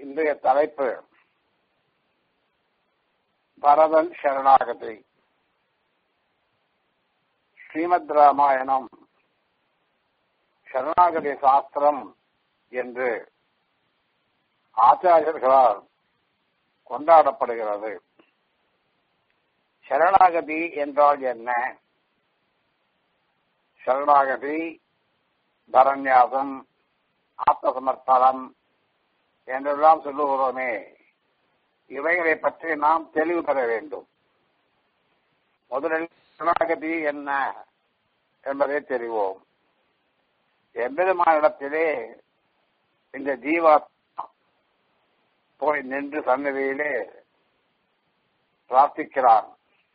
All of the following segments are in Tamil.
இன்றைய தலைப்பு பரதன் சரணாகதி ஸ்ரீமத் ராமாயணம் சரணாகதி சாஸ்திரம் என்று ஆச்சாரியர்களால் கொண்டாடப்படுகிறது சரணாகதி என்றால் என்ன சரணாகதி பரநியாசம் ஆத்மசமர்ப்பணம் என்றெல்லாம் சொல்லுகிறோமே இவைகளை பற்றி நாம் தெளிவு பெற வேண்டும் முதலில் சரணாகதி என்ன என்பதை தெரிவோம் எம்பெருமானிடத்திலே இந்த ஜீவாத்மா போய் நின்று சன்னதியிலே பிரார்த்திக்கிறான்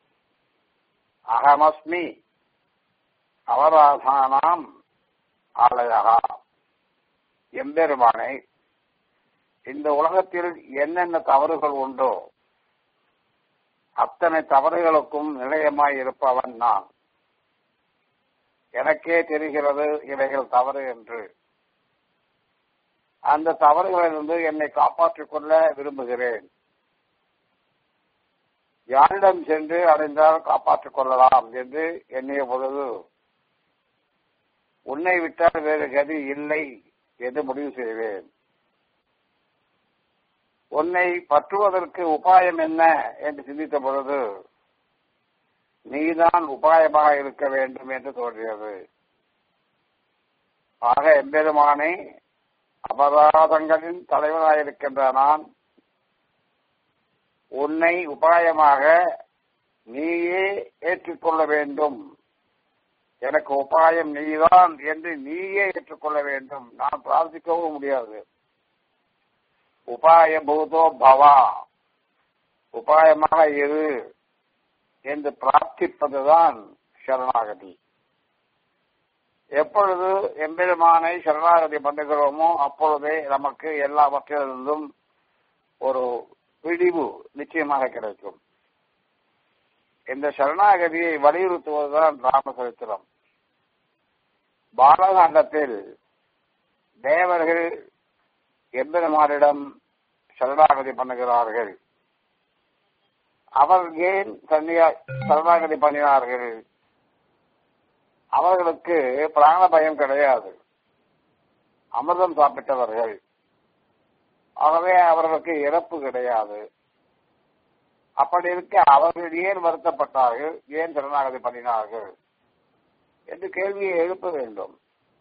அகமஸ்மி அவராதானாம் ஆலயகா எம்பெருமானை இந்த உலகத்தில் என்னென்ன தவறுகள் உண்டோ அத்தனை தவறுகளுக்கும் நிலையமாய் இருப்பவன் நான் எனக்கே தெரிகிறது இவைகள் தவறு என்று அந்த தவறுகளிலிருந்து என்னை காப்பாற்றிக் கொள்ள விரும்புகிறேன் யாரிடம் சென்று அடைந்தால் காப்பாற்றிக் கொள்ளலாம் என்று எண்ணிய பொழுது உன்னை விட்டால் வேறு கதி இல்லை என்று முடிவு செய்வேன் உன்னை பற்றுவதற்கு உபாயம் என்ன என்று சிந்தித்த பொழுது நீதான் உபாயமாக இருக்க வேண்டும் என்று தோன்றியது ஆக எம்பெருமானே அபராதங்களின் தலைவனாயிருக்கின்ற நான் உன்னை உபாயமாக நீயே ஏற்றுக்கொள்ள வேண்டும் எனக்கு உபாயம் நீதான் என்று நீயே ஏற்றுக்கொள்ள வேண்டும் நான் பிரார்த்திக்கவும் முடியாது உபாய பூதோ பவா உபாயமாக இரு என்று பிரார்த்திப்பதுதான் சரணாகதி எப்பொழுது எம்பெருமானை சரணாகதி பண்ணுகிறோமோ அப்பொழுதே நமக்கு எல்லாவற்றிலிருந்தும் ஒரு பிடிவு நிச்சயமாக கிடைக்கும் இந்த சரணாகதியை வலியுறுத்துவதுதான் ராமசரித்திரம் பாலகாண்டத்தில் தேவர்கள் எம்பெருமானிடம் சரணாகதி பண்ணுகிறார்கள் அவர் ஏன் சரணாகதி பண்ணினார்கள் அவர்களுக்கு பிராண பயம் கிடையாது அமிர்தம் சாப்பிட்டவர்கள் ஆகவே அவர்களுக்கு இறப்பு கிடையாது அப்படி இருக்க அவர்கள் ஏன் வருத்தப்பட்டார்கள் ஏன் சரணாகதி பண்ணினார்கள் என்று கேள்வியை எழுப்ப வேண்டும்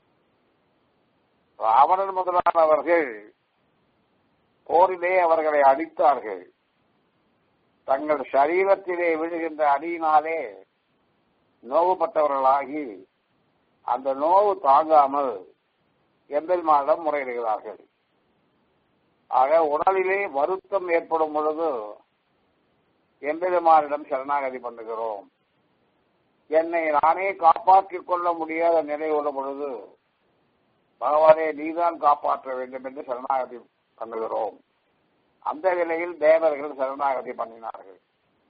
ராவணன் முதலானவர்கள் போரிலே அவர்களை அடித்தார்கள் தங்கள் சரீரத்திலே விழுகின்ற அடியினாலே நோவுபட்டவர்களாகி அந்த நோவு தாங்காமல் எம்பெருமானிடம் முறையிடுகிறார்கள் ஆக உடலிலே வருத்தம் ஏற்படும் பொழுது எம்பெருமானிடம் சரணாகதி பண்ணுகிறோம் என்னை நானே காப்பாற்றிக் கொள்ள முடியாத நிலை உள்ள பொழுது பகவானே நீதான் காப்பாற்ற வேண்டும் என்று சரணாகதி பண்ணுகிறோம் அந்த நிலையில் தேவர்கள் சரணாகதி பண்ணினார்கள்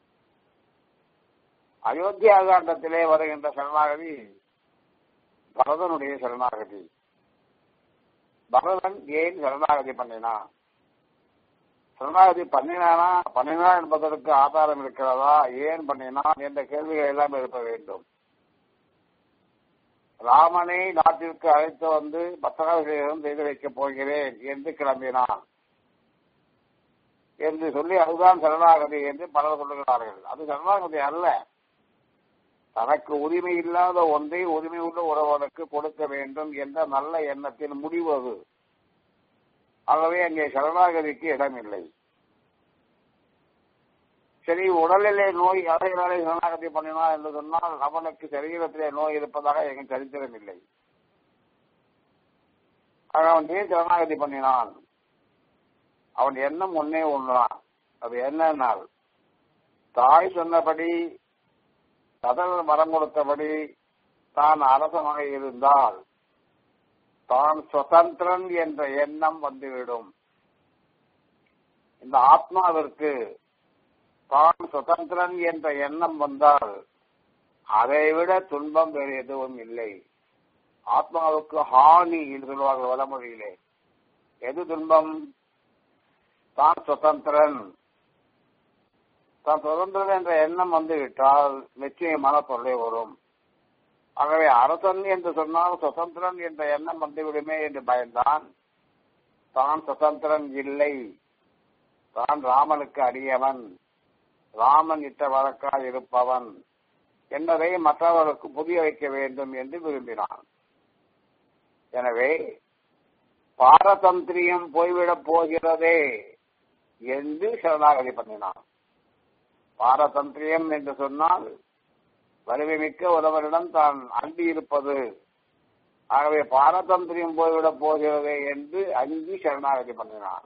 அயோத்தியா காண்டத்திலே வருகின்ற சரணாகதி பரதனுடைய சரணாகதி பரதன் ஏன் சரணாகதி பண்ணினான் சரணாகதி பண்ணினானா பண்ணினா என்பதற்கு ஆதாரம் இருக்கிறதா ஏன் பண்ணினான் என்ற கேள்விகள் எல்லாம் எழுப்ப வேண்டும் ராமனை நாட்டிற்கு அழைத்து வந்து பத்திராபிஷேகம் செய்து வைக்கப் போகிறேன் என்று கிளம்பினான் என்று சொல்லி அதுதான் சரணாகதி என்று பலர் சொல்லுகிறார்கள் அது சரணாகதி அல்ல தனக்கு உரிமை இல்லாத ஒன்றை உரிமை உள்ள உறவனுக்கு கொடுக்க வேண்டும் என்ற நல்ல எண்ணத்தில் முடிவது ஆகவே அங்கே சரணாகதிக்கு இடமில்லை சரி உடலிலே நோய் அறையினாலே சரணாகதி பண்ணினான் என்று சொன்னால் அவனுக்கு சரீரத்திலே நோய் இருப்பதாக எங்கள் சரித்திரம் இல்லை அவன் ஏன் சரணாகதி பண்ணினான் அவன் எண்ணம் ஒன்னே ஒன்றுதான் அது என்னன்னால் தாய் சொன்னபடி கதல் மரம் கொடுத்தபடி தான் அரசனாக இருந்தால் தான் சுதந்திரன் என்ற எண்ணம் வந்துவிடும் இந்த ஆத்மாவிற்கு தான் சுதந்திரன் என்ற எண்ணம் வந்தால் அதைவிட துன்பம் வேறு எதுவும் இல்லை ஆத்மாவுக்கு ஹானி என்று சொல்வார்கள் வடமொழியிலே எது துன்பம் தான் சுதந்திரன் தான் சுதந்திரன் என்ற எண்ணம் வந்து விட்டால் நிச்சயமான தொல்லை வரும் ஆகவே அரசன் என்று சொன்னால் சுதந்திரன் என்ற எண்ணம் வந்துவிடுமே என்று பயந்தான் தான் சுதந்திரன் இல்லை தான் ராமனுக்கு அடியவன் ராமன் இட்ட வழக்காய் இருப்பவன் என்பதை மற்றவர்களுக்கு புரிய வைக்க வேண்டும் என்று விரும்பினான் எனவே பாரதந்திரியம் போய்விடப் போகிறதே என்று சரணாகதி பண்ணினான் பாரதந்திரியம் என்று சொன்னால் வலிமைமிக்க ஒருவரிடம் தான் அண்டி இருப்பது ஆகவே பாரதந்திரியம் போய்விடப் போகிறதே என்று அஞ்சி சரணாகதி பண்ணினான்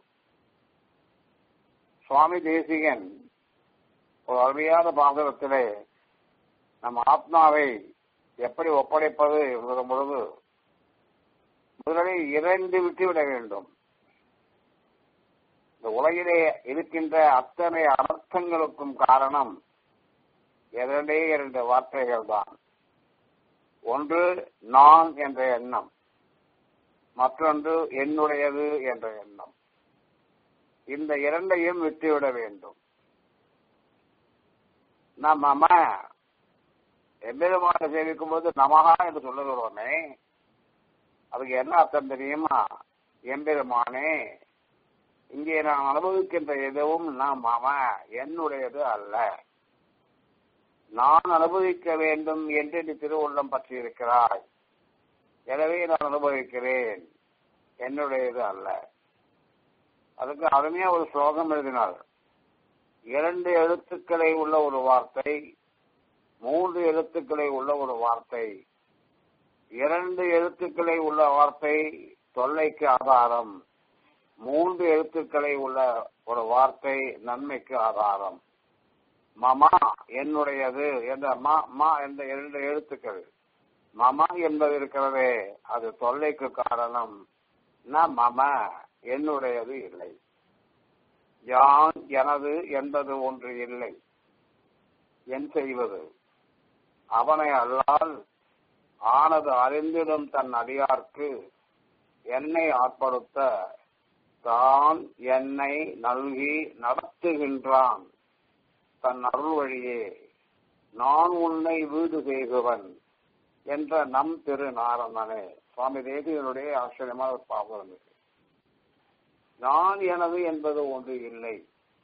சுவாமி தேசிகன் ஒரு அருமையான பாசகத்திலே நம் ஆத்மாவை எப்படி ஒப்படைப்பது என்கிற பொழுது முதலில் இறைந்து விட்டுவிட வேண்டும் இந்த உலகிலே இருக்கின்ற அத்தனை அனர்த்தங்களுக்கும் காரணம் இரண்டே இரண்டு வார்த்தைகள் தான் ஒன்று நான் என்ற எண்ணம் மற்றொன்று என்னுடையது என்ற எண்ணம் இந்த இரண்டையும் விட்டுவிட வேண்டும் நாம் நம்ம எம்பெருமான சேவிக்கும் போது நமகா என்று சொல்லுகிறோமே அதுக்கு என்ன அர்த்தம் தெரியுமா எம்பெருமானே இங்கே நான் அனுபவிக்கின்ற எதுவும் நாம் மாம என்னுடையது அல்ல நான் அனுபவிக்க வேண்டும் என்று நீ திருவுள்ளம் பற்றி இருக்கிறாய் எனவே நான் அனுபவிக்கிறேன் என்னுடையது அல்ல அதுக்கு அருமையா ஒரு ஸ்லோகம் எழுதினார் இரண்டு எழுத்துக்களை உள்ள ஒரு வார்த்தை மூன்று எழுத்துக்களை உள்ள ஒரு வார்த்தை இரண்டு எழுத்துக்களை உள்ள வார்த்தை தொல்லைக்கு ஆதாரம் மூன்று எழுத்துக்களை உள்ள ஒரு வார்த்தை நன்மைக்கு ஆதாரம் மமா என்னுடையது என்ற மா மா என்ற இரண்டு எழுத்துக்கள் மமா என்பது இருக்கிறதே அது தொல்லைக்கு காரணம் ந மம என்னுடையது இல்லை யான் எனது என்பது ஒன்று இல்லை என் செய்வது அவனை அல்லால் ஆனது அறிந்திடும் தன் அடியார்க்கு என்னை ஆட்படுத்த தான் என்னை நல்கி நடத்துகின்றான் தன் அருள் வழியே நான் உன்னை வீடு செய்குவன் என்ற நம் திரு நாரணனே சுவாமி தேசியனுடைய ஆச்சரியமான ஒரு பாபம் இது நான் எனது என்பது ஒன்று இல்லை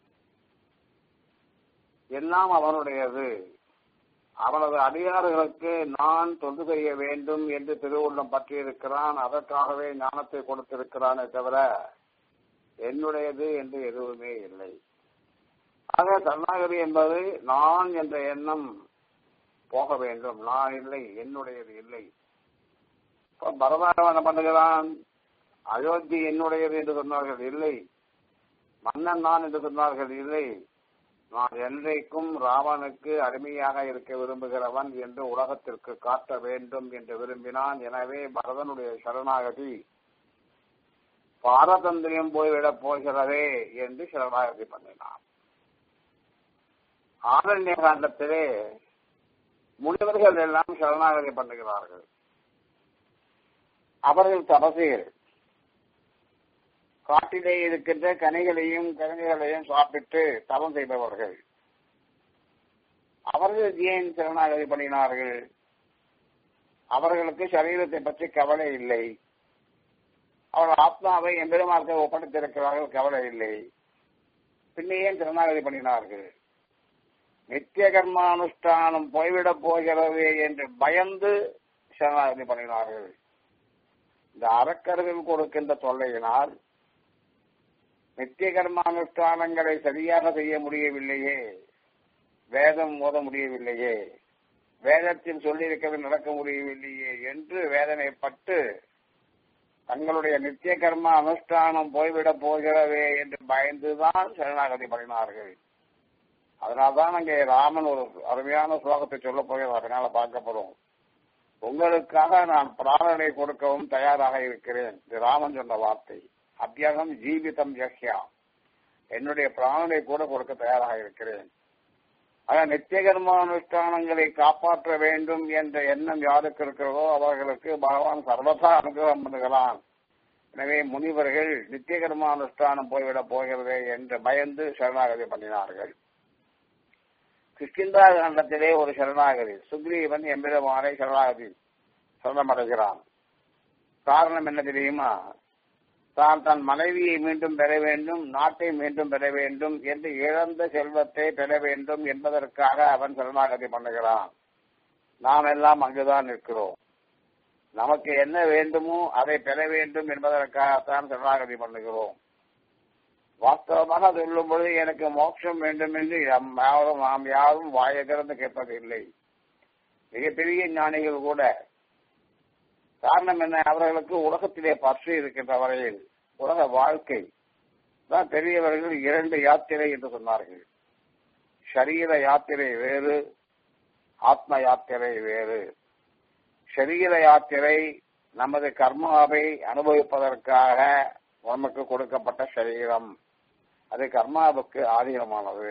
எல்லாம் அவனுடையது அவனது அடியார்களுக்கு நான் தொண்டு செய்ய வேண்டும் என்று திருவுள்ளம் பற்றியிருக்கிறான் அதற்காகவே ஞானத்தை கொடுத்திருக்கிறானே தவிர என்னுடையது என்று எதுவுமே இல்லை ஆக சரணாகதி என்பது நான் என்ற எண்ணம் போக வேண்டும் நான் இல்லை என்னுடையது இல்லை இப்ப பரதாரம் என்ன பண்ணுகிறான் அயோத்தி என்னுடையது என்று சொன்னார்கள் இல்லை மன்னன் நான் என்று சொன்னார்கள் இல்லை நான் என்றைக்கும் ராவனுக்கு அடிமையாக இருக்க விரும்புகிறவன் என்று உலகத்திற்கு காட்ட வேண்டும் என்று விரும்பினான் எனவே பரதனுடைய சரணாகதி பாரதந்திரியம் போய்விடப் போகிறதே என்று சரணாகதி பண்ணினான் ஆரண்ய காண்டத்திலே முனிவர்கள் எல்லாம் சரணாகதி பண்ணுகிறார்கள் அவர்கள் தபசிகள் காட்டிலே இருக்கின்ற கனிகளையும் கிழங்குகளையும் சாப்பிட்டு தவம் செய்பவர்கள் அவர்கள் ஏன் சரணாகதி பண்ணினார்கள் அவர்களுக்கு சரீரத்தை பற்றி கவலை இல்லை அவர்கள் ஆத்மாவை எம்பெருமார்கள் ஒப்படைத்திருக்கிறார்கள் கவலை இல்லை பின்னே ஏன் சரணாகதி பண்ணினார்கள் நித்திய கர்மானுஷ்டானம் போய்விடப் போகிறது என்று பயந்து சரணாகதி பண்ணினார்கள் இந்த அறக்கர்கள் கொடுக்கின்ற தொல்லையினால் நித்திய கர்மானுஷ்டானங்களை சரியாக செய்ய முடியவில்லையே வேதம் ஓத முடியவில்லையே வேதத்தில் சொல்லியிருக்கிறது நடக்க முடியவில்லையே என்று வேதனைப்பட்டு தங்களுடைய நித்திய கர்ம அனுஷ்டானம் போய்விடப் போகிறதே என்று பயந்துதான் சரணாகதி பண்ணினார்கள் அதனால்தான் அங்கே ராமன் ஒரு அருமையான ஸ்லோகத்தை சொல்ல போகிறது அதனால பார்க்கப்படும் உங்களுக்காக நான் பிராணனை கொடுக்கவும் தயாராக இருக்கிறேன் இது ராமன் சொன்ன வார்த்தை அத்தியாகம் ஜீவிதம் யஹ்யா என்னுடைய பிராணனை கூட கொடுக்க தயாராக இருக்கிறேன் ஆக நித்திய கர்மானுஷ்டானங்களை காப்பாற்ற வேண்டும் என்ற எண்ணம் யாருக்கு இருக்கிறதோ அவர்களுக்கு பகவான் சர்வதா அனுகிரகம் பண்ணுகிறான் எனவே முனிவர்கள் நித்திய கர்மானுஷ்டானம் போய்விடப் போகிறதே என்று பயந்து சரணாகதி பண்ணினார்கள் கிஷ்கிந்தா காண்டத்திலே ஒரு சரணாகதி சுக்ரீவன் எம்பெருமானை சரணாகதி சரணமடைகிறான் காரணம் என்ன தெரியுமா தான் தன் மனைவியை மீண்டும் பெற வேண்டும் நாட்டை மீண்டும் பெற வேண்டும் என்று இழந்த செல்வத்தை பெற வேண்டும் என்பதற்காக அவன் சரணாகதி பண்ணுகிறான் நாம் எல்லாம் அங்குதான் நிற்கிறோம் நமக்கு என்ன வேண்டுமோ அதை பெற வேண்டும் என்பதற்காகத்தான் சரணாகதி பண்ணுகிறோம் வாஸ்தவமாக சொல்லும் பொழுது எனக்கு மோட்சம் வேண்டும் என்று நம் யாரும் நாம் யாரும் வாயை திறந்து கேட்பதில்லை மிகப்பெரிய ஞானிகள் கூட காரணம் என்ன அவர்களுக்கு உலகத்திலே பற்று இருக்கின்ற வரையில் உலக வாழ்க்கை தான் பெரியவர்கள் இரண்டு யாத்திரை என்று சொன்னார்கள் சரீர யாத்திரை வேறு ஆத்ம யாத்திரை வேறு சரீர யாத்திரை நமது கர்மாவை அனுபவிப்பதற்காக நமக்கு கொடுக்கப்பட்ட சரீரம் அது கர்மாவுக்கு ஆதீனமானது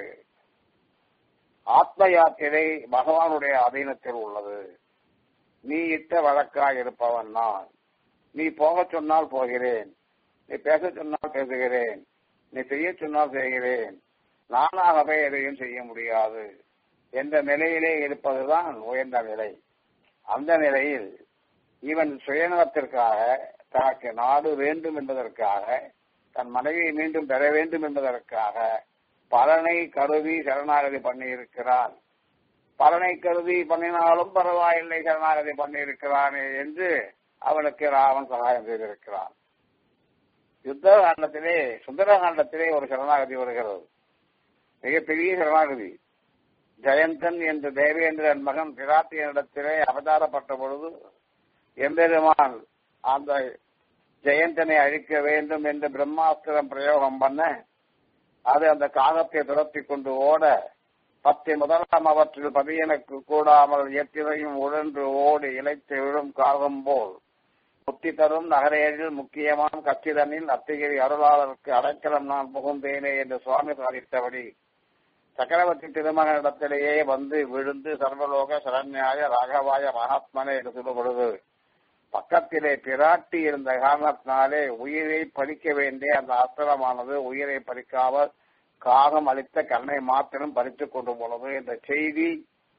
ஆத்ம யாத்திரை பகவானுடைய அதீனத்தில் உள்ளது நீ இட்ட வழக்காய் இருப்பவன் நான் நீ போக சொன்னால் போகிறேன் நீ பேச சொன்னால் பேசுகிறேன் நீ செய்ய சொன்னால் செய்கிறேன் நானாகவே எதையும் செய்ய முடியாது என்ற நிலையிலே இருப்பதுதான் உயர்ந்த நிலை அந்த நிலையில் இவன் சுயநலத்திற்காக தனக்கு நாடு வேண்டும் என்பதற்காக தன் மனைவியை மீண்டும் பெற வேண்டும் என்பதற்காக பலனை கருதி சரணாகதி பண்ணி இருக்கிறான் பலனை கருதி பண்ணினாலும் பரவாயில்லை சரணாகதி பண்ணி இருக்கிறானே என்று அவனுக்கு ராவன் சகாயம் செய்திருக்கிறான் யுத்த காண்டத்திலே சுந்தர காண்டத்திலே ஒரு சரணாகதி வருகிறது மிகப்பெரிய சரணாகதி ஜெயந்தன் என்று தேவேந்திரன் மகன் பிராட்டியனிடத்திலே அவதாரப்பட்ட பொழுது எம்பெருமான் அந்த ஜெயந்தனை அழிக்க வேண்டும் என்று பிரம்மாஸ்திரம் பிரயோகம் பண்ண அது அந்த காகத்தை துரத்தி கொண்டு ஓட பத்து முதலாம் அவற்றில் பதியனுக்கு கூடாமல் எத்திரையும் உழன்று ஓடி இழைத்து விழும் காகம் போல் முத்தி தரும் நகரேழில் முக்கியமான கச்சிதனில் அத்திகிரி அருளாளருக்கு அடைக்கலம் நான் புகுந்தேனே என்று சுவாமி சாதித்தபடி சக்கரவர்த்தி திருமகனிடத்திலேயே வந்து விழுந்து சர்வலோக சரண்யாய ராகவாய மகாத்மனே என்று சொல்லும் பொழுது பக்கத்திலே பிராட்டி இருந்த காரணத்தினாலே உயிரை பறிக்க வேண்டிய அந்த அஸ்திரமானது உயிரை பறிக்காமல் காகம் அளித்த கண்ணை மாத்திரம் பறித்துக் கொண்டு போனது என்ற செய்தி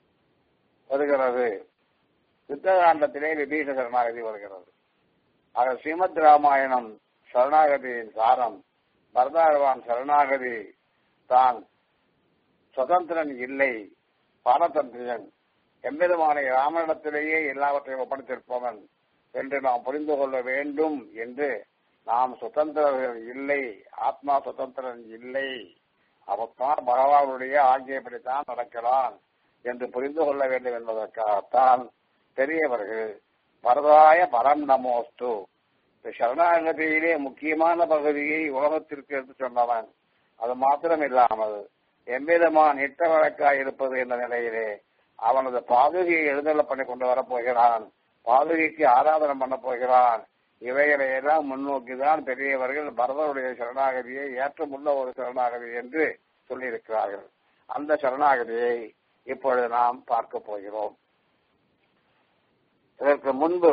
வருகிறது யுத்தகாண்டத்திலே விபீஷ சரணாகதி வருகிறது ஆக ஸ்ரீமத் ராமாயணம் சரணாகதியின் சாரம் பரதாழ்வான் சரணாகதி தான் சுதந்திரன் இல்லை பாரதந்திரன் எம்பெருமானை ராமனிடத்திலேயே எல்லாவற்றையும் ஒப்படைத்திருப்பவன் என்று நாம் புரிந்து கொள்ள வேண்டும் என்று நாம் சுதந்திரர்கள் இல்லை ஆத்மா சுதந்திரன் இல்லை அவத்தான் பகவானுடைய ஆகியபடித்தான் நடக்கிறான் என்று புரிந்து கொள்ள வேண்டும் என்பதற்காகத்தான் பெரியவர்கள் பரதாய பரம் நமோஸ்து இந்த சரணாகதியிலே முக்கியமான பகுதியை உலகத்திற்கு எடுத்து சொன்னவன் அது மாத்திரம் இல்லாமல் எவ்விதமான் இட்ட வழக்காய் இருப்பது என்ற நிலையிலே அவனது பாதுகையை எழுதல பண்ணி கொண்டு வரப்போகிறான் பாதுகைக்கு ஆராதனை பண்ண போகிறான் இவைகளை எல்லாம் முன்னோக்கிதான் பெரியவர்கள் பரதனுடைய சரணாகதியை ஏற்றமுள்ள ஒரு சரணாகதி என்று சொல்லியிருக்கிறார்கள் அந்த சரணாகதியை இப்பொழுது நாம் பார்க்க போகிறோம் இதற்கு முன்பு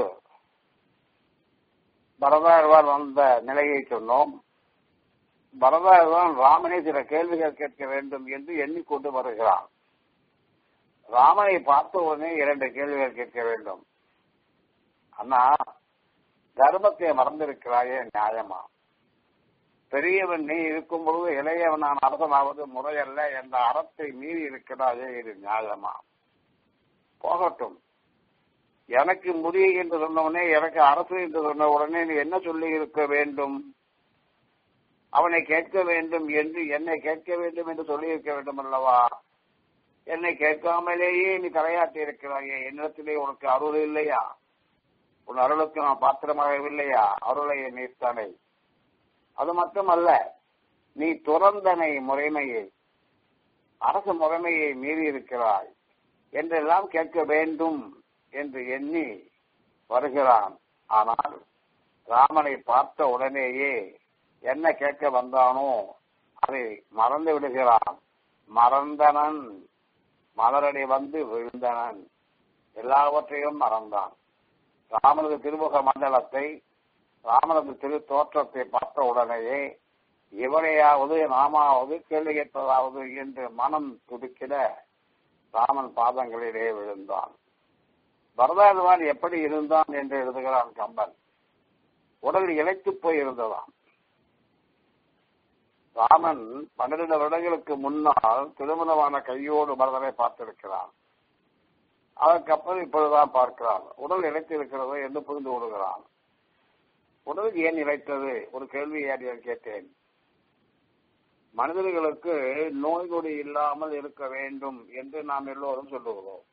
பரதாழ்வார் வந்த நிலையை சொன்னோம் பரதாழ்வான் ராமனை சில கேள்விகள் கேட்க வேண்டும் என்று எண்ணிக்கொண்டு வருகிறான் ராமனை பார்த்த உடனே இரண்டு கேள்விகள் கேட்க வேண்டும் அண்ணா தர்மத்தை மறந்திருக்கிறாயே நியாயமா பெரியவன் நீ இருக்கும் பொழுது இளையவன் நான் அரசனாவது முறையல்ல என்ற அறத்தை மீறி இருக்கிறாயே இது நியாயமா போகட்டும் எனக்கு முடிய என்று சொன்னவனே எனக்கு அரசு என்று சொன்ன உடனே நீ என்ன சொல்லி இருக்க வேண்டும் அவனை கேட்க வேண்டும் என்று என்னை கேட்க வேண்டும் என்று சொல்லி இருக்க வேண்டும் அல்லவா என்னை கேட்காமலேயே நீ தலையாட்டி இருக்கிறாயே என்னிடத்திலே உனக்கு அருள் இல்லையா உன் அருளுக்கு நான் பாத்திரமாகவில்லையா அருளை நீர்த்தனை அது மட்டுமல்ல நீ துறந்தனை முறைமையை அரசு முறைமையை மீறி இருக்கிறாய் என்றெல்லாம் கேட்க வேண்டும் என்று எண்ணி வருகிறான் ஆனால் ராமனை பார்த்த உடனேயே என்ன கேட்க வந்தானோ அதை மறந்து விடுகிறான் மறந்தனன் மலரடி வந்து விழுந்தனன் எல்லாவற்றையும் மறந்தான் ராமனது திருமுக மண்டலத்தை ராமனது திரு தோற்றத்தை பார்த்த உடனேயே இவரையாவது நாமாவது கேள்வி கேட்பதாவது என்று மனம் துடிக்கிட ராமன் பாதங்களிலே விழுந்தான் பரதாழ்வான் எப்படி இருந்தான் என்று எழுதுகிறான் கம்பன் உடல் இழைத்து போய் இருந்ததாம் ராமன் பன்னிரண்டு வருடங்களுக்கு முன்னால் திருமணமான கையோடு பரதனை பார்த்திருக்கிறான் அதற்கப்புறம் இப்பொழுதுதான் பார்க்கிறான் உடல் இழைத்திருக்கிறது என்று புரிந்து கொள்கிறான் உடல் ஏன் இழைத்தது ஒரு கேள்வியை நான் கேட்டேன் மனிதர்களுக்கு நோய் நொடி இல்லாமல் இருக்க வேண்டும் என்று நாம் எல்லோரும் சொல்லுகிறோம்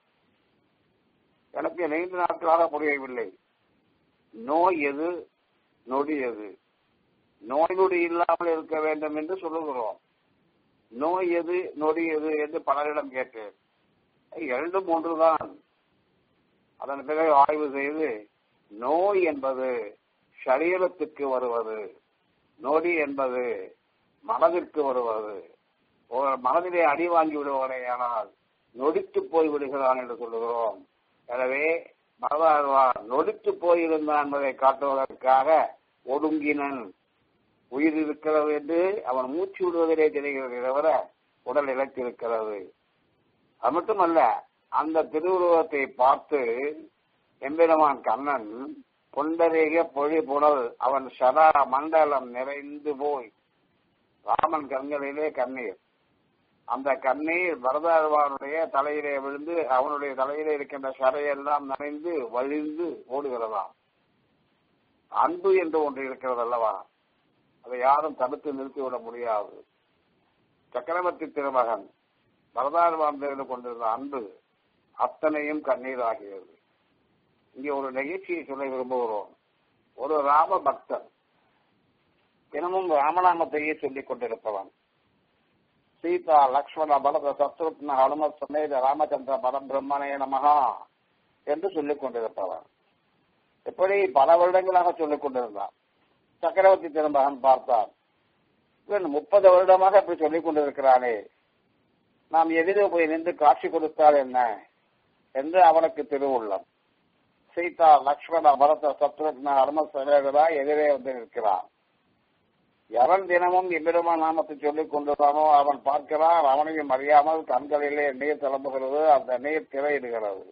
எனக்கு நீண்ட நாட்களாக புரியவில்லை நோய் எது நொடி எது நோய் நொடி இல்லாமல் இருக்க வேண்டும் என்று சொல்லுகிறோம் நோய் எது நொடி எது என்று பலரிடம் கேட்டேன் இரண்டும் ஒன்றுதான் அதன் பிறகு ஆய்வு செய்து நோய் என்பது சரீரத்துக்கு வருவது நொடி என்பது மனதிற்கு வருவது ஒரு மனதிலே அடி வாங்கி விடுவானேயானால் நொடித்து போய் விடுகிறான் என்று சொல்லுகிறோம் எனவே மனதாழ்வார் நொடித்து போயிருந்தான் என்பதை காட்டுவதற்காக ஒடுங்கினன் உயிர் இருக்கிறது என்று அவன் மூச்சு விடுவதிலே தெரிகிறது தவிர உடல் இழைத்திருக்கிறது அது மட்டுமல்ல அந்த திருவுருவத்தை பார்த்து எம்பெருமான் கண்ணன் புண்டரீக பொழி புனல் அவன் சதா மண்டலம் நிறைந்து போய் ராமன் கண்களிலே கண்ணீர் அந்த கண்ணீர் பரதாழ்வானுடைய தலையிலே விழுந்து அவனுடைய தலையிலே இருக்கின்ற சரையெல்லாம் நனைந்து வழிந்து ஓடுகிறதாம் அன்பு என்று ஒன்று இருக்கிறது அல்லவா அதை யாரும் தடுத்து நிறுத்திவிட முடியாது சக்கரவர்த்தி திருமகன் பரதாழ்வான் இருந்து கொண்டிருந்த அன்பு அத்தனையும் கண்ணீர் ஆகியது இங்கே ஒரு நிகழ்ச்சியை சொல்ல விரும்புகிறோம் ஒரு ராம பக்தன் தினமும் ராமநாமத்தையே சொல்லிக் கொண்டிருப்பவன் சீதா லக்ஷ்மண பரத சத்ருக்ன ஹனும சமேத ராமச்சந்திர பரபிரம்மனே நமகா என்று சொல்லிக் கொண்டிருப்பவன் இப்படி பல வருடங்களாக சொல்லிக் கொண்டிருந்தான் சக்கரவர்த்தி திருமகன் பார்த்தான் இவன் முப்பது வருடமாக இப்படி சொல்லிக் கொண்டிருக்கிறானே நாம் எதிரே போய் நின்று காட்சி கொடுத்தால் என்ன என்று அவனுக்கு திருவுள்ளம் சீதா லக்ஷ்மண பரத சத்ருக்ன ஹனும சமேதரா எதிரே வந்து நிற்கிறான் எவன் தினமும் எம்பெருமா நாமத்தை சொல்லிக் கொண்டிருந்தானோ அவன் பார்க்கிறான் அவனையும் அறியாமல் கண்களிலே நீர் கிளம்புகிறது அந்த நீர் திரையிடுகிறது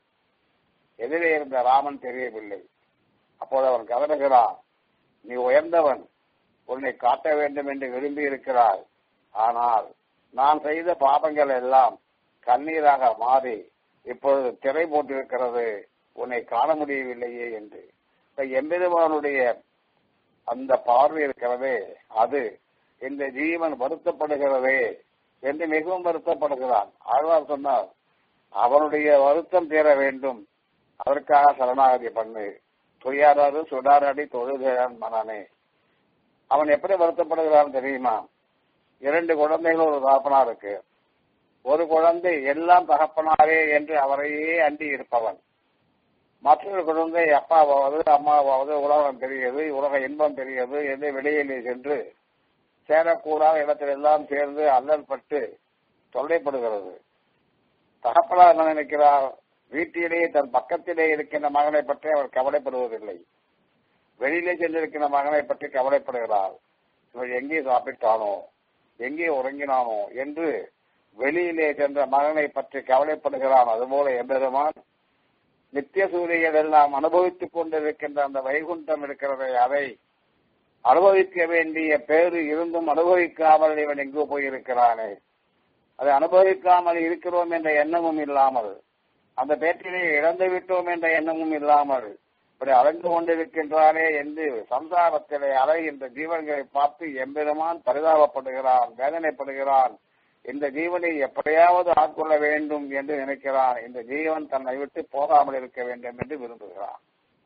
எதிரே இருந்த ராமன் தெரியவில்லை அப்போது அவன் கதறுகிறான் நீ உயர்ந்தவன் உன்னை காட்ட வேண்டும் என்று விரும்பி இருக்கிறாய் ஆனால் நான் செய்த பாபங்கள் எல்லாம் கண்ணீராக மாறி இப்பொழுது திரை போட்டிருக்கிறது உன்னை காண முடியவில்லையே என்று எம்பெருமானுடைய அந்த பார்வை இருக்கிறதே அது இந்த ஜீவன் வருத்தப்படுகிறதே என்று மிகவும் வருத்தப்படுகிறான் ஆழ்வார் சொன்னார் அவனுடைய வருத்தம் தீர வேண்டும் அதற்காக சரணாகதி பண்ணு துயாராறு சுடாரடி தொழுகிறான் மனனே அவன் எப்படி வருத்தப்படுகிறான் தெரியுமா இரண்டு குழந்தைகள் ஒரு தகப்பனா இருக்கு ஒரு குழந்தை எல்லாம் தகப்பனாரே என்று அவரையே அண்டி இருப்பவன் மற்றொரு குழந்தை அப்பாவாவது அம்மாவாவது உலகம் தெரியுது உலக இன்பம் தெரியுது என்று வெளியிலே சென்று சேரக்கூடாத இடத்தில் எல்லாம் சேர்ந்து அல்லல் பட்டு தொல்லைப்படுகிறது தகப்பனா என்ன நினைக்கிறார் வீட்டிலேயே தன் பக்கத்திலே இருக்கின்ற மகனை பற்றி அவர் கவலைப்படுவதில்லை வெளியிலே சென்றிருக்கின்ற மகனை பற்றி கவலைப்படுகிறார் இவர் எங்கே சாப்பிட்டானோ எங்கே உறங்கினானோ என்று வெளியிலே சென்ற மகனை பற்றி கவலைப்படுகிறான் அதுபோல எம்பெருமான் நித்திய சூரியன் எல்லாம் அனுபவித்துக் கொண்டிருக்கின்ற அந்த வைகுண்டம் இருக்கிறதை அதை அனுபவிக்க வேண்டிய பேரு இருந்தும் அனுபவிக்காமல் இவன் எங்கோ போயிருக்கிறானே அதை அனுபவிக்காமல் இருக்கிறோம் என்ற எண்ணமும் இல்லாமல் அந்த பேட்டினை இழந்து விட்டோம் என்ற எண்ணமும் இல்லாமல் இப்படி அலைந்து கொண்டிருக்கின்றானே என்று சம்சாரத்திலே அலைகின்ற ஜீவன்களை பார்த்து எம்பெருமான் பரிதாபப்படுகிறான் வேதனைப்படுகிறான் இந்த ஜீவனை எப்படியாவது ஆட்கொள்ள வேண்டும் என்று நினைக்கிறான் இந்த ஜீவன் தன்னை விட்டு போகாமல் இருக்க வேண்டும் என்று விரும்புகிறான்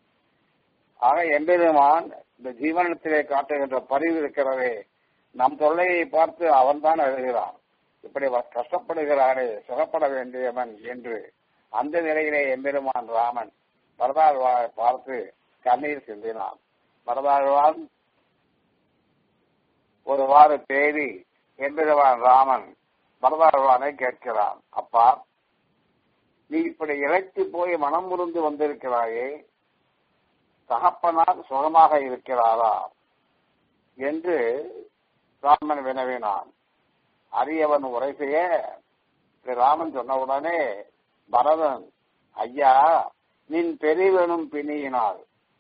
ஆக எம்பெருமான் இந்த ஜீவனத்திலே காட்டுகின்ற பரிவு இருக்கிறதே நம் தொல்லையை பார்த்து அவன்தான் எழுதுகிறான் இப்படி கஷ்டப்படுகிறானே சுகப்பட வேண்டியவன் என்று அந்த நிலையிலே எம்பெருமான் ராமன் பரதாழ்வாரை பார்த்து கண்ணீர் சிந்தினான் பரதாழ்வான் ஒருவாறு தேடி எம்பெருமான் ராமன் பரதாழ்வானை கேட்கிறான் அப்பா நீ இப்படி இழைத்து போய் மனம் முருந்து வந்திருக்கிறாயே தகப்பனார் சுகமாக இருக்கிறாரா என்று ராமன் வினவினான் அரியவன் உரை செய்ய ராமன் சொன்னவுடனே பரதன் ஐயா நின் பெரியவனும் பிணியினால்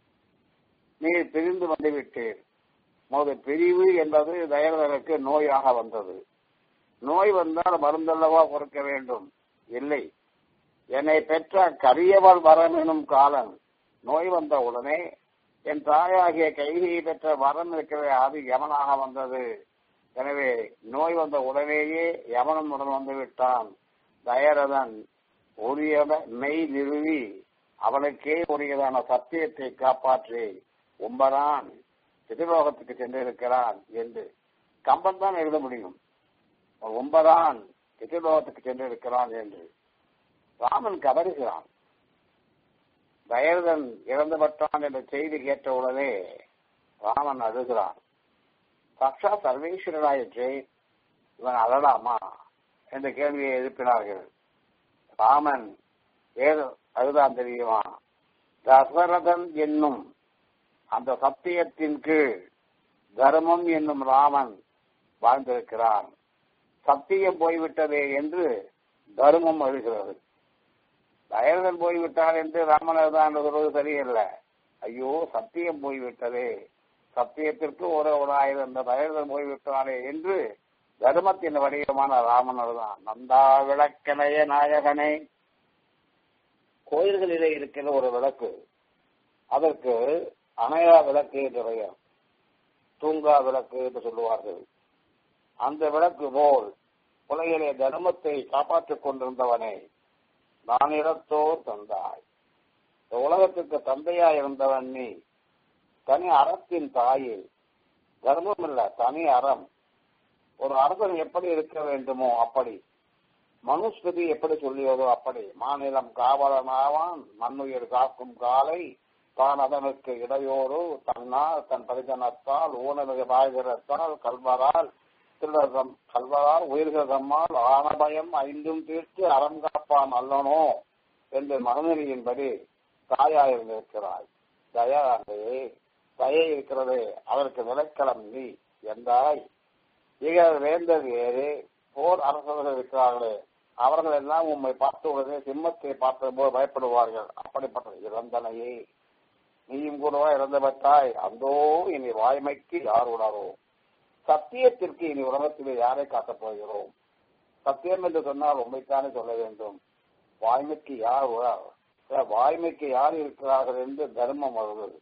நீர் பிரிந்து வந்துவிட்டீர் மோது பிரிவு என்பது தயவதற்கு நோயாக வந்தது நோய் வந்தால் மருந்தல்லவா பொறுக்க வேண்டும் இல்லை என்னை பெற்ற கரியவள் வரம் எனும் காலன் நோய் வந்த உடனே என் தாயாகிய கைதியை பெற்ற வரம் இருக்கிற அது யமனாக வந்தது எனவே நோய் வந்த உடனேயே யமனும் உடன் வந்து விட்டான் தயரதன் உரிய மெய் நிறுவி அவனுக்கே உரியதான சத்தியத்தை காப்பாற்றி ஒன்பதான் சிதிலோகத்துக்கு சென்றிருக்கிறான் என்று கம்பன் தான் எழுத முடியும் ஒன்பதான் சிதிலோகத்துக்கு சென்றிருக்கிறான் என்று ராமன் கதறுகிறான் தயரதன் இறந்துபட்டான் என்ற செய்தி கேட்டவுடனே ராமன் அழுகிறான் சாட்சா சர்வேஸ்வரராயிற்றே இவன் அழலாமா என்ற கேள்வியை எழுப்பினார்கள் ராமன் ஏதோ அதுதான் தெரியுமா தசரதன் என்னும் அந்த சத்தியத்தின் கீழ் தர்மம் என்னும் ராமன் வாழ்ந்திருக்கிறான் சத்தியம் போய்விட்டதே என்று தர்மம் அழுகிறது தயரதன் போய்விட்டார் என்று ராமனர் தான் சொல்வது சரியில்லை ஐயோ சத்தியம் போய்விட்டதே சத்தியத்திற்கு ஒரு உடாயிருந்த அந்த தயரதன் போய்விட்டானே என்று தர்மத்தின் வடிவமான ராமனர் தான் நந்தா விளக்கனைய நாயகனே கோயில்களிலே இருக்கிற ஒரு விளக்கு அதற்கு அணையா விளக்கு என்று பெயர் தூங்கா விளக்கு என்று சொல்லுவார்கள் அந்த விளக்கு போல் உலகிலே தர்மத்தை காப்பாற்றிக் கொண்டிருந்தவனே நான் இடத்தோர் தந்தாய் இந்த உலகத்துக்கு தந்தையா இருந்தவன் நீ தனி அறத்தின் தாயே தர்மம் இல்ல தனி அறம் ஒரு அரசன் எப்படி இருக்க வேண்டுமோ அப்படி மனுஸ்மிருதி எப்படி சொல்லியதோ அப்படி மாநிலம் காவலனாவான் மண்ணுயிர் காக்கும் காலை தான் அதனுக்கு இடையோடு தன்னால் தன் பரிஜனத்தால் ஊனமிகு பாய்கிறத்தால் கல்வரால் திருடம் கல்வரால் உயிர்கள் தம்மால் ஆனபயம் ஐந்தும் தீர்த்து அறம் காப்பான் அல்லனோ என்று மனநிலையின்படி தாயாயிருந்திருக்கிறாய் தயாரே தயை இருக்கிறதே அதற்கு நிலைக்களம் நீ என்றாய் இக வேந்தது ஏறே போர் அரசர்கள் இருக்கிறார்களே அவர்கள் எல்லாம் உண்மை பார்த்த உடனே சிம்மத்தை பார்த்த போது பயப்படுவார்கள் அப்படிப்பட்ட இறந்தனையே நீயும் கூடவா இறந்துவிட்டாய் அந்தோ இனி வாய்மைக்கு யார் உணரோ சத்தியத்திற்கு இனி உலகத்திலே யாரை காட்டப் போகிறோம் சத்தியம் என்று சொன்னால் உண்மைத்தானே சொல்ல வேண்டும் வாய்மைக்கு யார் உணர் வாய்மைக்கு யார் இருக்கிறார்கள் என்று தர்மம் வருவது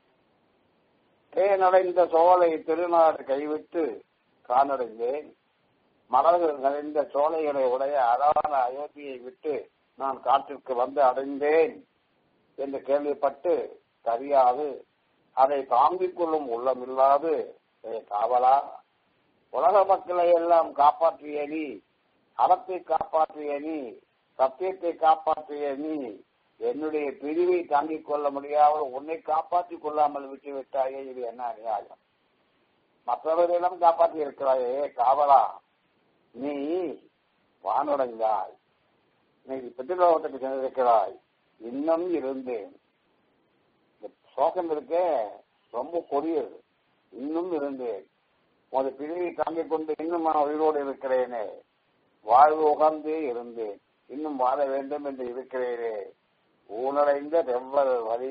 தேனடைந்த சோலை திருநாடு கைவிட்டு காணடைந்தேன் மலர்கள் நிறைந்த சோலைகளை உடைய அழகான அயோத்தியை விட்டு நான் காட்டிற்கு வந்து அடைந்தேன் என்று கேள்விப்பட்டு தெரியாது அதை தாங்கிக் கொள்ளும் உள்ளம் இல்லாது காவலா உலக மக்களை எல்லாம் காப்பாற்றிய நீ அறத்தை காப்பாற்றிய நீ சத்தியத்தை காப்பாற்றிய நீ என்னுடைய பிரிவை தாங்கிக் கொள்ள முடியாமல் உன்னை காப்பாற்றிக் கொள்ளாமல் விட்டு விட்டாயே இது என்ன அநியாயம் மற்றவர்களிடம் காப்பாற்றி இருக்கிறாயே காவலா நீ வானடைந்தாய் நீ பித்திலோகத்துக்கு சென்றிருக்கிறாய் இன்னும் இருந்தேன் இந்த சோகம் இருக்க ரொம்ப கொடியது இன்னும் இருந்தேன் உனது பிரிவை தாங்கிக் கொண்டு இன்னும் நான் உயிரோடு இருக்கிறேனே வாழ்வு உகந்தே இருந்தேன் இன்னும் வாழ வேண்டும் என்று இருக்கிறேனே ஊனடைந்த வெவ்வல் வழி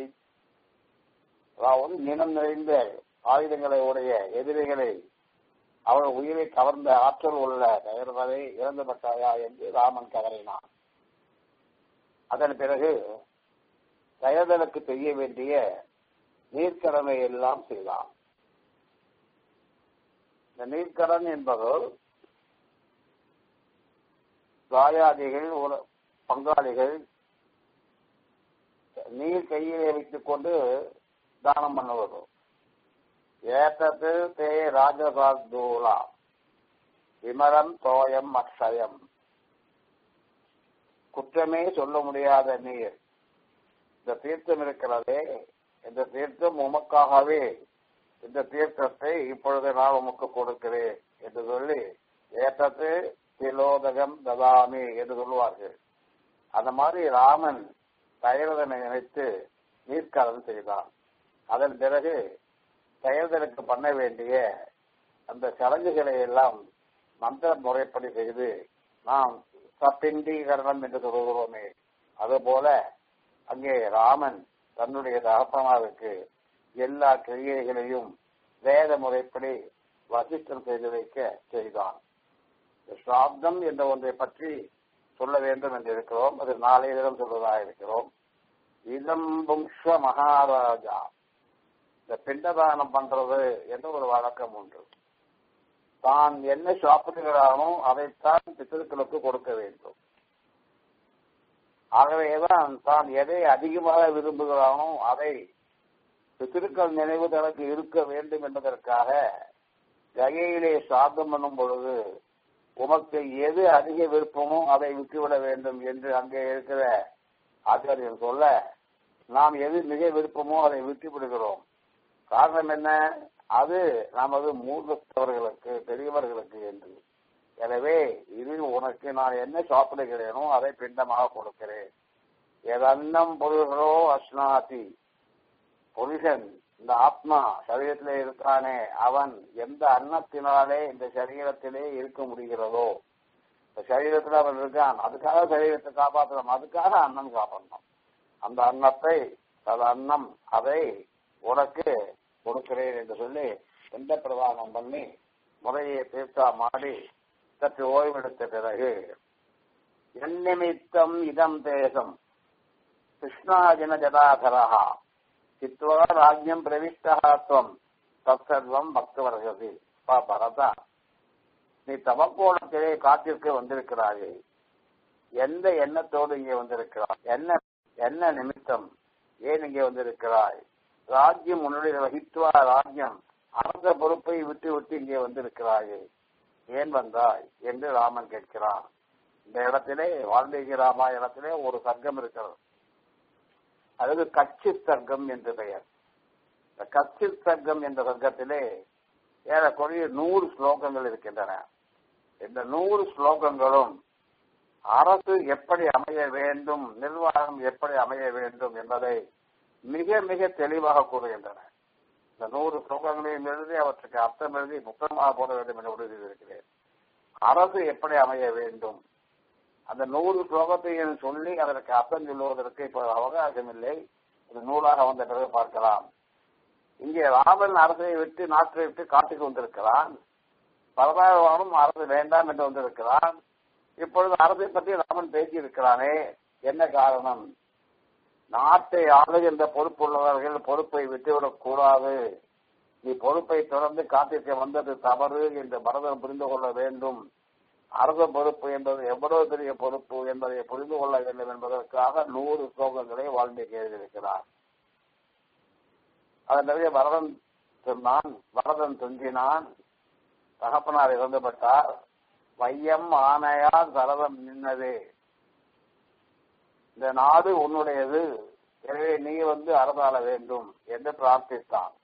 அதாவது நினம் நிறைந்த ஆயுதங்களை உடைய எதிரிகளை அவள் உயிரை கவர்ந்த ஆற்றல் உள்ள தகர்வதை இறந்துபட்டாயா என்று ராமன் கதறினான் அதன் பிறகு தயதனுக்கு செய்ய வேண்டிய நீர்க்கடனை எல்லாம் செய்தான் இந்த நீர்க்கடன் என்பது தாயாதிகள் பங்காளிகள் நீர் கையிலே வைத்துக் கொண்டு தானம் பண்ணுவது ஏத்தது தே ராஜசார்தூலா விமலம் தோயம் அக்ஷயம் குற்றமே சொல்ல முடியாத நீர் இந்த தீர்த்தம் இருக்கிறதே இந்த தீர்த்தம் உமக்காகவே இந்த தீர்த்தத்தை இப்பொழுது நான் உமக்கு கொடுக்கிறேன் என்று சொல்லி ஏத்தது திலோதகம் ததாமி என்று சொல்லுவார்கள் அந்த மாதிரி ராமன் தயரதனை நினைத்து நீர்க்கடன் செய்தான் அதன் பிறகு செயல்தலுக்கு பண்ண வேண்டிய அந்த சடங்குகளை எல்லாம் மந்திர முறைப்படி செய்து நாம் சப்பிண்டீகரணம் என்று சொல்கிறோமே அதுபோல அங்கே ராமன் தன்னுடைய தகப்பனாருக்கு எல்லா கிரியைகளையும் வேத முறைப்படி வசிஷ்டம் செய்து வைக்க செய்தான் சாப்தம் என்ற ஒன்றை பற்றி சொல்ல வேண்டும் என்று இருக்கிறோம் அது நாளைய தினம் சொல்வதாக இருக்கிறோம் இளம் வம்ச மகாராஜா இந்த பிண்டதானம் பண்றது என்ற ஒரு வழக்கம் உண்டு தான் என்ன சாப்பிடுகிறானோ அதைத்தான் பித்திருக்களுக்கு கொடுக்க வேண்டும் ஆகவேதான் தான் எதை அதிகமாக விரும்புகிறானோ அதை பித்திருக்கள் நினைவு தனக்கு இருக்க வேண்டும் என்பதற்காக ககையிலே சாதம் பண்ணும் பொழுது உமக்கு எது அதிக விருப்பமோ அதை விட்டுவிட வேண்டும் என்று அங்கே இருக்கிற ஆச்சாரியன் சொல்ல நாம் எது மிக விருப்பமோ அதை விட்டு விடுகிறோம் காரணம் என்ன அது நமது மூர்த்தவர்களுக்கு பெரியவர்களுக்கு என்று எனவே இது உனக்கு நான் என்ன சாப்பிடுகிறேனோ அதை பிண்டமாக கொடுக்கிறேன் எதன்னம் பொருள்களோ அஸ்னாதி புருஷன் இந்த ஆத்மா சரீரத்திலே இருக்கானே அவன் எந்த அன்னத்தினாலே இந்த சரீரத்திலே இருக்க முடிகிறதோ இந்த சரீரத்தில் அவன் இருக்கான் அதுக்காக சரீரத்தை காப்பாற்றணும் அதுக்காக அன்னம் சாப்பிடணும் அந்த அன்னத்தை அது அன்னம் அதை உனக்கு கொடுக்கிறேன் என்று சொல்லி எந்த பிரதானம் பண்ணி முறையை தீர்த்தா மாடி சற்று ஓய்வெடுத்த பிறகு என் நிமித்தம் இதம் தேசம் கிருஷ்ணாஜன ஜதாதரா சித்வா ராஜ்யம் பிரவிஷ்டா துவம் தற்சர்வம் பக்தவர்கதி பா பரதா நீ தவக்கோணத்திலே காட்டிற்கு வந்திருக்கிறாயே எந்த எண்ணத்தோடு இங்கே வந்திருக்கிறாய் என்ன என்ன நிமித்தம் ஏன் இங்கே வந்திருக்கிறாய் ராஜ்யம் உன்னுடைய வகித்துவா ராஜ்யம் அரச பொறுப்பை விட்டு விட்டு இங்கே வந்திருக்கிறாயே ஏன் வந்தாய் என்று ராமன் கேட்கிறான் இந்த இடத்திலே வால்மீகி ராமாயணத்திலே ஒரு சர்க்கம் இருக்கிறது அதுக்கு கட்சி சர்க்கம் என்று பெயர் இந்த கட்சி சர்க்கம் என்ற சர்க்கத்திலே ஏறக்குறைய நூறு ஸ்லோகங்கள் இருக்கின்றன இந்த நூறு ஸ்லோகங்களும் அரசு எப்படி அமைய வேண்டும் நிர்வாகம் எப்படி அமைய வேண்டும் என்பதை மிக மிக தெளிவாக கூறுகின்றன இந்த நூறு ஸ்லோகங்களையும் எழுதி அவற்றுக்கு அர்த்தம் எழுதி புத்தகமாக போட வேண்டும் என்று உறுதி இருக்கிறேன் அரசு எப்படி அமைய வேண்டும் அந்த நூறு ஸ்லோகத்தையும் சொல்லி அதற்கு அர்த்தம் சொல்லுவதற்கு இப்போ அவகாசம் இல்லை இது நூலாக வந்த பிறகு பார்க்கலாம் இங்கே ராமன் அரசை விட்டு நாட்டை விட்டு காட்டுக்கு வந்திருக்கிறான் பரதாரவானும் அரசு வேண்டாம் என்று வந்திருக்கிறான் இப்பொழுது அரசை பற்றி ராமன் பேசியிருக்கிறானே என்ன காரணம் நாட்டை ஆளுகின்ற பொறுப்புள்ளவர்கள் பொறுப்பை விட்டுவிடக் கூடாது நீ பொறுப்பை தொடர்ந்து காட்டிற்கு வந்தது தவறு என்று பரதன் புரிந்து கொள்ள வேண்டும் அரச பொறுப்பு என்பது எவ்வளவு பெரிய பொறுப்பு என்பதை புரிந்து கொள்ள வேண்டும் என்பதற்காக நூறு ஸ்லோகங்களை வால்மீகி எழுதியிருக்கிறார் அதன் பிறகு பரதன் சொன்னான் பரதன் துஞ்சினான் தகப்பனார் இறந்துபட்டார் வையம் ஆணையார் சரதம் நின்னதே இந்த நாடு உன்னுடையது எனவே நீ வந்து அரசாள வேண்டும் என்று பிரார்த்தித்தான்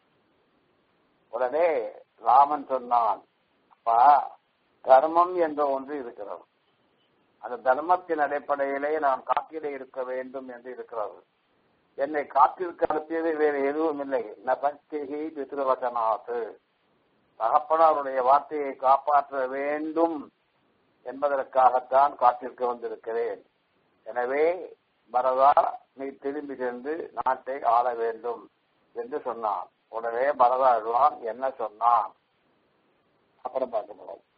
உடனே ராமன் சொன்னான் அப்பா தர்மம் என்ற ஒன்று இருக்கிறது அந்த தர்மத்தின் அடிப்படையிலே நான் காட்டிலே இருக்க வேண்டும் என்று இருக்கிறது என்னை காட்டிற்கு அனுப்பியது வேறு எதுவும் இல்லை நபக்திகி பித்ருவசனாத்து தகப்பனாருடைய வார்த்தையை காப்பாற்ற வேண்டும் என்பதற்காகத்தான் காட்டிற்கு வந்திருக்கிறேன் எனவே பரதா நீ திரும்பி சென்று நாட்டை ஆள வேண்டும் என்று சொன்னான் உடனே பரதா எழுவான் என்ன சொன்னான் அப்புறம் பார்க்க போறோம்